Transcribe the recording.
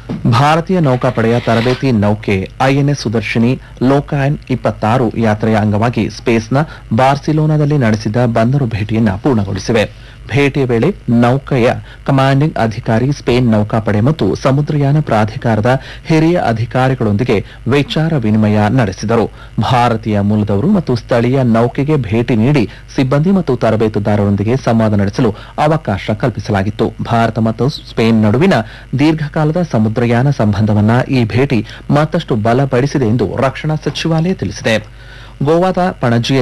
ಭಾರತೀಯ ನೌಕಾಪಡೆಯ ತರಬೇತಿ ನೌಕೆ ಐಎನ್ಎಸ್ ಸುದರ್ಶಿನಿ ಲೋಕಾಯನ್ ಇಪ್ಪತ್ತಾರು ಯಾತ್ರೆಯ ಅಂಗವಾಗಿ ಸ್ಪೇಸ್ನ ಬಾರ್ಸಿಲೋನಾದಲ್ಲಿ ನಡೆಸಿದ ಬಂದರು ಭೇಟಿಯನ್ನ ಪೂರ್ಣಗೊಳಿಸಿವೆ ಭೇಟಿಯ ವೇಳೆ ನೌಕೆಯ ಕಮಾಂಡಿಂಗ್ ಅಧಿಕಾರಿ ಸ್ಪೇನ್ ನೌಕಾಪಡೆ ಮತ್ತು ಸಮುದ್ರಯಾನ ಪ್ರಾಧಿಕಾರದ ಹಿರಿಯ ಅಧಿಕಾರಿಗಳೊಂದಿಗೆ ವಿಚಾರ ವಿನಿಮಯ ನಡೆಸಿದರು ಭಾರತೀಯ ಮೂಲದವರು ಮತ್ತು ಸ್ಥಳೀಯ ನೌಕೆಗೆ ಭೇಟಿ ನೀಡಿ ಸಿಬ್ಬಂದಿ ಮತ್ತು ತರಬೇತುದಾರರೊಂದಿಗೆ ಸಂವಾದ ನಡೆಸಲು ಅವಕಾಶ ಕಲ್ಪಿಸಲಾಗಿತ್ತು ಭಾರತ ಮತ್ತು ಸ್ಪೇನ್ ನಡುವಿನ ದೀರ್ಘಕಾಲದ ಸಮುದ್ರಯಾನ ಸಂಬಂಧವನ್ನ ಈ ಭೇಟಿ ಮತ್ತಷ್ಟು ಬಲಪಡಿಸಿದೆ ಎಂದು ರಕ್ಷಣಾ ಸಚಿವಾಲಯ ತಿಳಿಸಿದೆ ಗೋವಾದ ಪಣಜಿಯಲ್ಲಿ